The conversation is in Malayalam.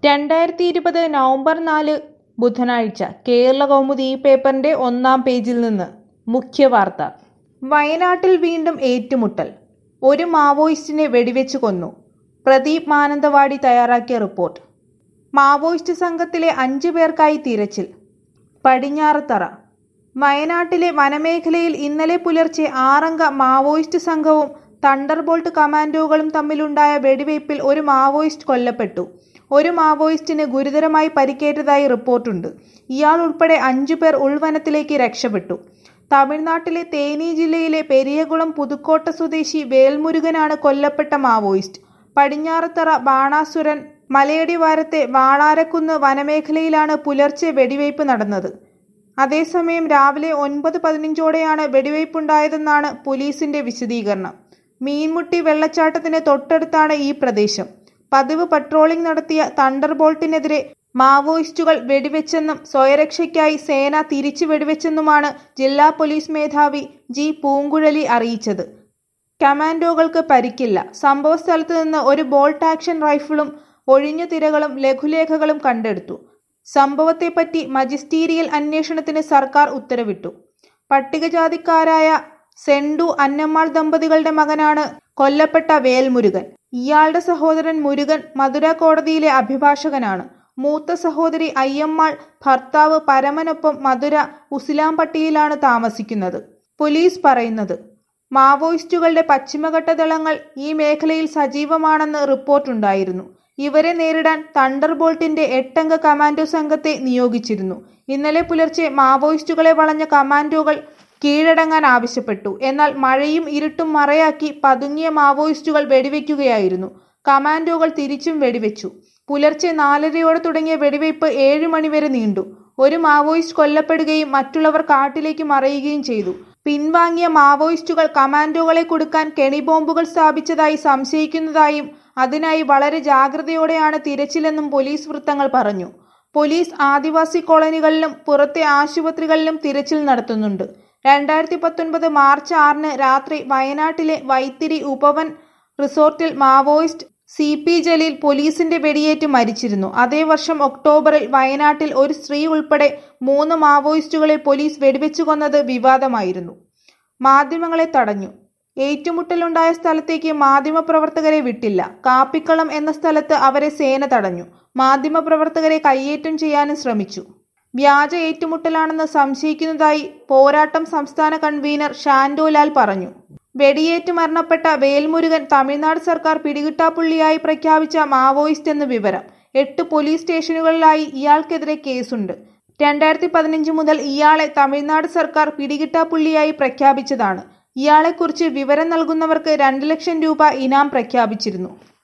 രണ്ടായിരത്തി ഇരുപത് നവംബർ നാല് ബുധനാഴ്ച കേരള കൗമുദി ഈ പേപ്പറിന്റെ ഒന്നാം പേജിൽ നിന്ന് മുഖ്യവാർത്ത വയനാട്ടിൽ വീണ്ടും ഏറ്റുമുട്ടൽ ഒരു മാവോയിസ്റ്റിനെ വെടിവെച്ച് കൊന്നു പ്രദീപ് മാനന്തവാടി തയ്യാറാക്കിയ റിപ്പോർട്ട് മാവോയിസ്റ്റ് സംഘത്തിലെ അഞ്ചു പേർക്കായി തിരച്ചിൽ പടിഞ്ഞാറത്തറ വയനാട്ടിലെ വനമേഖലയിൽ ഇന്നലെ പുലർച്ചെ ആറംഗ മാവോയിസ്റ്റ് സംഘവും തണ്ടർബോൾട്ട് കമാൻഡോകളും തമ്മിലുണ്ടായ വെടിവയ്പിൽ ഒരു മാവോയിസ്റ്റ് കൊല്ലപ്പെട്ടു ഒരു മാവോയിസ്റ്റിന് ഗുരുതരമായി പരിക്കേറ്റതായി റിപ്പോർട്ടുണ്ട് ഇയാൾ ഉൾപ്പെടെ അഞ്ചു പേർ ഉൾവനത്തിലേക്ക് രക്ഷപ്പെട്ടു തമിഴ്നാട്ടിലെ തേനി ജില്ലയിലെ പെരിയകുളം പുതുക്കോട്ട സ്വദേശി വേൽമുരുകനാണ് കൊല്ലപ്പെട്ട മാവോയിസ്റ്റ് പടിഞ്ഞാറത്തറ ബാണാസുരൻ മലയടിവാരത്തെ വാളാരക്കുന്ന് വനമേഖലയിലാണ് പുലർച്ചെ വെടിവയ്പ് നടന്നത് അതേസമയം രാവിലെ ഒൻപത് പതിനഞ്ചോടെയാണ് വെടിവയ്പുണ്ടായതെന്നാണ് പോലീസിന്റെ വിശദീകരണം മീൻമുട്ടി വെള്ളച്ചാട്ടത്തിന് തൊട്ടടുത്താണ് ഈ പ്രദേശം പതിവ് പട്രോളിംഗ് നടത്തിയ തണ്ടർബോൾട്ടിനെതിരെ മാവോയിസ്റ്റുകൾ വെടിവെച്ചെന്നും സ്വയരക്ഷയ്ക്കായി സേന തിരിച്ചു വെടിവെച്ചെന്നുമാണ് ജില്ലാ പോലീസ് മേധാവി ജി പൂങ്കുഴലി അറിയിച്ചത് കമാൻഡോകൾക്ക് പരിക്കില്ല സംഭവസ്ഥലത്ത് നിന്ന് ഒരു ബോൾട്ട് ആക്ഷൻ റൈഫിളും ഒഴിഞ്ഞ തിരകളും ലഘുലേഖകളും കണ്ടെടുത്തു സംഭവത്തെപ്പറ്റി മജിസ്റ്റീരിയൽ അന്വേഷണത്തിന് സർക്കാർ ഉത്തരവിട്ടു പട്ടികജാതിക്കാരായ സെണ്ടു അന്നമ്മാൾ ദമ്പതികളുടെ മകനാണ് കൊല്ലപ്പെട്ട വേൽമുരുകൻ ഇയാളുടെ സഹോദരൻ മുരുകൻ മധുര കോടതിയിലെ അഭിഭാഷകനാണ് മൂത്ത സഹോദരി അയ്യമ്മാൾ ഭർത്താവ് പരമനൊപ്പം മധുര ഉസിലാംപട്ടിയിലാണ് താമസിക്കുന്നത് പോലീസ് പറയുന്നത് മാവോയിസ്റ്റുകളുടെ പശ്ചിമഘട്ട ദളങ്ങൾ ഈ മേഖലയിൽ സജീവമാണെന്ന് റിപ്പോർട്ടുണ്ടായിരുന്നു ഇവരെ നേരിടാൻ തണ്ടർബോൾട്ടിന്റെ എട്ടംഗ കമാൻഡോ സംഘത്തെ നിയോഗിച്ചിരുന്നു ഇന്നലെ പുലർച്ചെ മാവോയിസ്റ്റുകളെ വളഞ്ഞ കമാൻഡോകൾ കീഴടങ്ങാൻ ആവശ്യപ്പെട്ടു എന്നാൽ മഴയും ഇരുട്ടും മറയാക്കി പതുങ്ങിയ മാവോയിസ്റ്റുകൾ വെടിവെക്കുകയായിരുന്നു കമാൻഡോകൾ തിരിച്ചും വെടിവെച്ചു പുലർച്ചെ നാലരയോടെ തുടങ്ങിയ വെടിവയ്പ് ഏഴ് മണിവരെ നീണ്ടു ഒരു മാവോയിസ്റ്റ് കൊല്ലപ്പെടുകയും മറ്റുള്ളവർ കാട്ടിലേക്ക് മറയുകയും ചെയ്തു പിൻവാങ്ങിയ മാവോയിസ്റ്റുകൾ കമാൻഡോകളെ കൊടുക്കാൻ കെണിബോംബുകൾ സ്ഥാപിച്ചതായി സംശയിക്കുന്നതായും അതിനായി വളരെ ജാഗ്രതയോടെയാണ് തിരച്ചിലെന്നും പോലീസ് വൃത്തങ്ങൾ പറഞ്ഞു പോലീസ് ആദിവാസി കോളനികളിലും പുറത്തെ ആശുപത്രികളിലും തിരച്ചിൽ നടത്തുന്നുണ്ട് രണ്ടായിരത്തി പത്തൊൻപത് മാർച്ച് ആറിന് രാത്രി വയനാട്ടിലെ വൈത്തിരി ഉപവൻ റിസോർട്ടിൽ മാവോയിസ്റ്റ് സി പി ജലീൽ പോലീസിന്റെ വെടിയേറ്റ് മരിച്ചിരുന്നു അതേ വർഷം ഒക്ടോബറിൽ വയനാട്ടിൽ ഒരു സ്ത്രീ ഉൾപ്പെടെ മൂന്ന് മാവോയിസ്റ്റുകളെ പോലീസ് വെടിവെച്ചു കൊന്നത് വിവാദമായിരുന്നു മാധ്യമങ്ങളെ തടഞ്ഞു ഏറ്റുമുട്ടലുണ്ടായ സ്ഥലത്തേക്ക് മാധ്യമപ്രവർത്തകരെ വിട്ടില്ല കാപ്പിക്കളം എന്ന സ്ഥലത്ത് അവരെ സേന തടഞ്ഞു മാധ്യമപ്രവർത്തകരെ കയ്യേറ്റം ചെയ്യാനും ശ്രമിച്ചു വ്യാജ ഏറ്റുമുട്ടലാണെന്ന് സംശയിക്കുന്നതായി പോരാട്ടം സംസ്ഥാന കൺവീനർ ഷാൻഡോലാൽ പറഞ്ഞു വെടിയേറ്റ് മരണപ്പെട്ട വേൽമുരുകൻ തമിഴ്നാട് സർക്കാർ പിടികിട്ടാപ്പുള്ളിയായി പ്രഖ്യാപിച്ച മാവോയിസ്റ്റ് എന്ന് വിവരം എട്ട് പോലീസ് സ്റ്റേഷനുകളിലായി ഇയാൾക്കെതിരെ കേസുണ്ട് രണ്ടായിരത്തി പതിനഞ്ച് മുതൽ ഇയാളെ തമിഴ്നാട് സർക്കാർ പിടികിട്ടാപ്പുള്ളിയായി പ്രഖ്യാപിച്ചതാണ് ഇയാളെക്കുറിച്ച് വിവരം നൽകുന്നവർക്ക് രണ്ട് ലക്ഷം രൂപ ഇനാം പ്രഖ്യാപിച്ചിരുന്നു